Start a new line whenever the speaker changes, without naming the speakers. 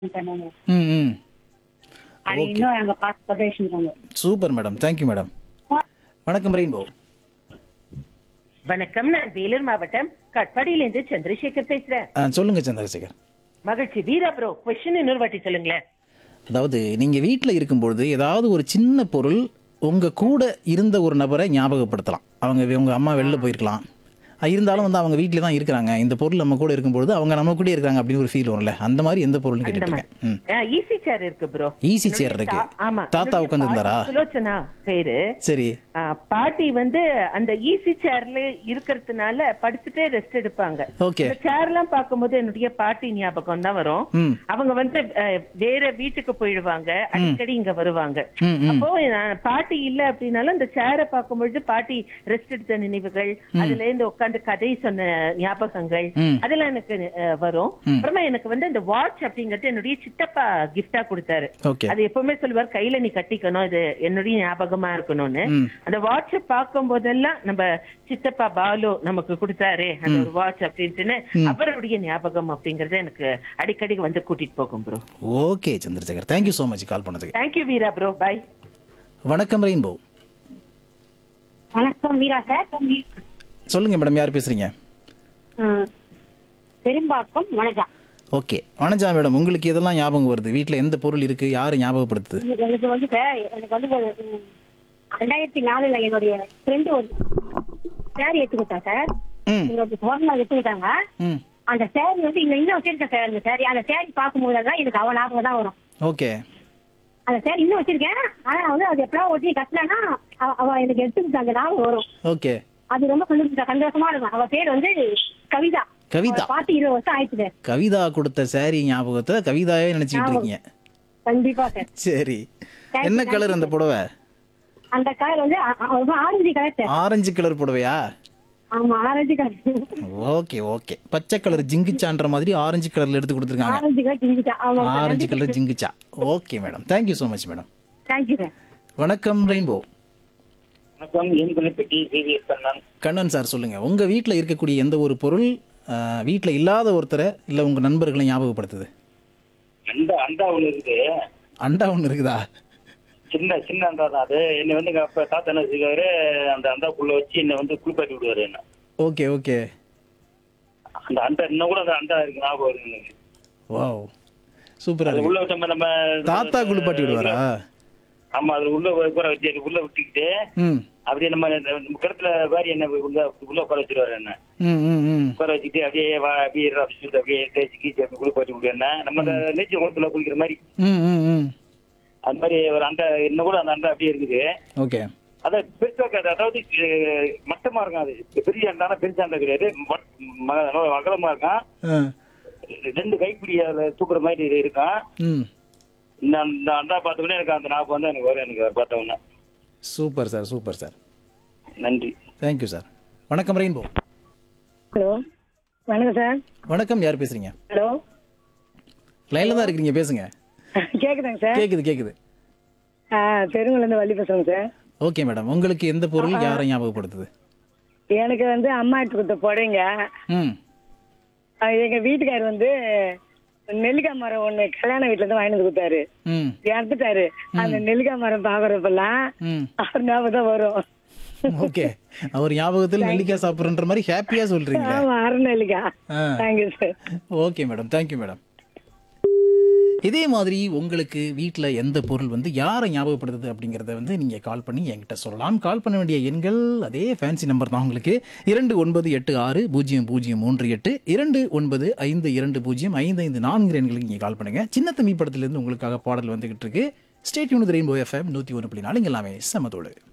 பண்ணாங்க
ம் ம்
அது இன்னும் எங்க பார்த்து பிரதேசம்
சூப்பர் மேடம் தேங்க்யூ மேடம் வணக்கம் ரெயின்போ
வணக்கம் நான் வேலூர் மாவட்டம் கட்பாடியிலிருந்து சந்திரசேகர் பேசுறேன்
ஆ சொல்லுங்க சந்திரசேகர்
மகிழ்ச்சி வீரா ப்ரோ கொஸ்டின் இன்னொரு வாட்டி சொல்லுங்களேன்
அதாவது நீங்கள் வீட்டில் இருக்கும்பொழுது ஏதாவது ஒரு சின்ன பொருள் உங்கள் கூட இருந்த ஒரு நபரை ஞாபகப்படுத்தலாம் அவங்க உங்கள் அம்மா வெளில போயிருக்கலாம் அஹ் இருந்தாலும் வந்து அவங்க வீட்டில் தான் இருக்கிறாங்க இந்த பொருள் நம்ம கூட இருக்கும்பொழுது அவங்க நம்ம கூட இருக்காங்க அப்படின்னு ஒரு ஃபீல் வரும்ல அந்த மாதிரி எந்த பொருள்னு கேட்டுட்டு இருக்கேன் ம்
ஈஸி சேர் இருக்கு ப்ரோ
ஈஸி சேர் இருக்கு
ஆமா
தாத்தா உட்காந்துருந்தாரா
சுலோச்சனா பேரு
சரி
ஆ, பாட்டி வந்து அந்த ஈஸி சேர்ல இருக்கிறதுனால படுத்துட்டே ரெஸ்ட் எடுப்பாங்க
ஓகே
இந்த சேர் எல்லாம் பார்க்கும்போது என்னுடைய பாட்டி ஞாபகம் தான் வரும்
ம்
அவங்க வந்து அஹ், வேற வீட்டுக்கு போயிடுவாங்க அடிக்கடி இங்க வருவாங்க
ம் ம்
அப்போ நான் பாட்டி இல்ல அப்படின்னாலும் இந்த சேரை பார்க்கும்பொழுது பாட்டி ரெஸ்ட் எடுத்த நினைவுகள் அதுல இருந்து உட்கார்ந்து கதை சொன்ன ஞாபகங்கள்
ம்.
அதெல்லாம் எனக்கு அஹ், வரும் அப்புறமா எனக்கு வந்து இந்த வாட்ச் அப்படிங்கறது என்னுடைய சித்தப்பா கிஃப்டா கொடுத்தாரு
ஓகே
அது எப்பவுமே சொல்லுவார் கையில நீ கட்டிக்கணும் இது என்னுடைய ஞாபகமா இருக்கணும்னு
ம்
அந்த வாட்ச பார்க்கும் போதெல்லாம் நம்ம சித்தப்பா பாலு நமக்கு கொடுத்தாரு அந்த ஒரு வாட்ச் அப்படின்ட்டுன்னு அவருடைய ஞாபகம் அப்படிங்கறது எனக்கு அடிக்கடி வந்து கூட்டிட்டு போகும் bro
okay Chandrasekhar thank you so much call பண்ணதுக்கு
தேங்க்யூ வீரா ப்ரோ பை
வணக்கம் ரெயின்போ
வணக்கம் வீரா சார்
சொல்லுங்க மேடம் யார் பேசுறீங்க
ம், பெரும்பாக்கம் வணக்கம்
ஓகே வணஜா மேடம் உங்களுக்கு எதெல்லாம் ஞாபகம் வருது வீட்டில் எந்த பொருள் இருக்கு யார் ஞாபகப்படுத்துது
எனக்கு வந்து சார் எனக்கு வந்து ஒரு, ம், ரெண்டாயிரத்தி நாலுல என்னுடைய ஃப்ரெண்டு ஒரு சேரி எடுத்து கொடுத்தா சார்
ம்
எங்களுக்கு பிறந்த எடுத்து கொடுத்தாங்க
ம்
அந்த சேரி வந்து இங்க இன்னும் வச்சிருக்கேன் சார் அந்த சேரி அந்த சேரி பார்க்கும்போது தான் எனக்கு அவ ஞாபகம் தான் வரும்
ஓகே
அந்த சேரி இன்னும் வச்சிருக்கேன் ஆனா வந்து அது எப்படா ஒட்டி கட்டலன்னா அவ- அவ எனக்கு எடுத்து கொடுத்த அந்த ஞாபகம் வரும்
ஓகே
அது ரொம்ப சந்தோஷம் சந்தோஷமா இருக்கும் அவ பேர் வந்து கவிதா
கவிதா
அவளை பார்த்து இருபது வருஷம் ஆயிடுச்சு சார்
கவிதா கொடுத்த சாரி ஞாபகத்தை கவிதாவே நினைச்சிட்டு இருக்கீங்க
கண்டிப்பா சார்
சரி
Thank
என்ன
you,
கலர் அந்த புடவை
அந்த கலர் வந்து அ- அ- ரொம்ப orange colour sir
orange colour புடவையா
ஆமா ஆரஞ்சு கலர்
ஓகே ஓகே பச்சை கலர் ஜிங்கிச்சான்ற மாதிரி ஆரஞ்சு கலர்ல எடுத்து கொடுத்துருக்காங்க
ஆரஞ்சு கலர் ஜிங்கிச்சா ஆமா
ஆரஞ்சு கலர் ஜிங்கிச்சா okay madam thank you so much madam
thank you sir
வணக்கம் ரெயின்போ
வணக்கம் என் குறிப்பிட்டி சிவிஎஸ் கண்ணன்
கண்ணன் சார் சொல்லுங்க உங்க வீட்டில் இருக்கக்கூடிய எந்த ஒரு பொருள் வீட்டில் இல்லாத ஒருத்தரை இல்லை உங்க நண்பர்களை ஞாபகப்படுத்துது
அந்த அண்டா ஒண்ணு இருக்குது
அண்டா ஒன்று இருக்குதா
சின்ன சின்ன அண்டா தான் அது என்னை வந்து எங்க அப்பா தாத்தா என்ன செய்வாரு அந்த அண்டாக்குள்ள வச்சு என்னை வந்து குளிப்பாட்டி விடுவாரு என்ன
ஓகே ஓகே
அந்த அண்டா இன்னும் கூட அந்த அண்டா இருக்கு ஞாபகம் இருக்கு எனக்கு
வாவ் சூப்பராக
அது
இருக்கு
உள்ள வச்ச நம்ம
தாத்தா குளிப்பாட்டி விடுவாரா
ஆமா அது உள்ள உட்கார வச்சு அது உள்ள விட்டுக்கிட்டு
ம்
அப்படியே நம்ம இந்த கிணத்துல வாரி என்ன உள்ள உள்ள உட்கார வச்சிருவாரு என்ன
ம் ம் ம்
உட்கார வச்சுட்டு அப்படியே வா அப்படியே இரு அப்படின்னு சொல்லிட்டு அப்படியே தேய்ச்சி கீச்சு அப்படி குளிப்பாட்டி விடுவாரு என்ன நம்ம அந்த நீச்சல் குளத்துல குளிக்கிற மாதிரி
ம் ம் ம்
அந்த மாதிரி ஒரு அண்டா இன்னும் கூட அந்த அண்டா அப்படியே இருக்குது
ஓகே
அத பெருசா இருக்காது அதாவது அஹ், மட்டமா இருக்கும் அது பெரிய அண்டானா பெருசா அண்டா கிடையாது மட்- ம- நல்ல அகலமா இருக்கான்
ஆ
ரெண்டு கைப்பிடி அதுல தூக்குற மாதிரி இது இருக்கான்
ம்
இந்த அந்த அண்டா பார்த்த உடனே எனக்கு அந்த ஞாபகம் வந்து எனக்கு வரும் எனக்கு அதை பார்த்த உடனே
சூப்பர் சார் சூப்பர் சார்
நன்றி
தேங்க்யூ சார் வணக்கம் ரெயின்போ
ஹலோ வணக்கம் சார்
வணக்கம் யார் பேசுறீங்க
ஹலோ
லைனில் தான் இருக்கிறீங்க பேசுங்க
கேக்குதாங்க சார்
கேட்குது கேட்குது
பெருங்குல இருந்து வள்ளி பேசுறேங்க சார்
ஓகே மேடம் உங்களுக்கு எந்த பொருள் யாரை ஞாபகப்படுத்துது
எனக்கு வந்து அம்மா எடுத்து கொடுத்த புடவைங்க
ம்
அஹ் எங்க வீட்டுக்காரர் வந்து நெல்லிக்காய் மரம் ஒண்ணு கல்யாண வீட்டுல இருந்து வாங்கிட்டு வந்து கொடுத்தாரு
ம்
இறந்துட்டாரு அந்த நெல்லிக்காய் மரம் பாக்குறப்பெல்லாம்
ம்
அவர் ஞாபகம் தான் வரும்
ஓகே அவர் ஞாபகத்தில் நெல்லிக்காய் சாப்பிட்றன்ற மாதிரி ஹாப்பியாக சொல்கிறீங்க
ஆமா அரை நெல்லிக்காய்
ஆ
thank you sir
okay madam thank you madam இதே மாதிரி உங்களுக்கு வீட்டில் எந்த பொருள் வந்து யாரை ஞாபகப்படுத்துது அப்படிங்கிறத வந்து நீங்கள் கால் பண்ணி என்கிட்ட சொல்லலாம் கால் பண்ண வேண்டிய எண்கள் அதே ஃபேன்சி நம்பர் தான் உங்களுக்கு இரண்டு ஒன்பது எட்டு ஆறு பூஜ்ஜியம் பூஜ்ஜியம் மூன்று எட்டு இரண்டு ஒன்பது ஐந்து இரண்டு பூஜ்ஜியம் ஐந்து ஐந்து நான்கு எண்களுக்கு நீங்கள் கால் பண்ணுங்கள் சின்ன தம்பி படத்துலேருந்து உங்களுக்காக பாடல் வந்துகிட்டு இருக்கு ஸ்டேட் யூனிட் ரெயின்போ எஃப்எம் நூற்றி ஒன்று புள்ளி நாலு இங்க எல்லாமே சமத்தோடு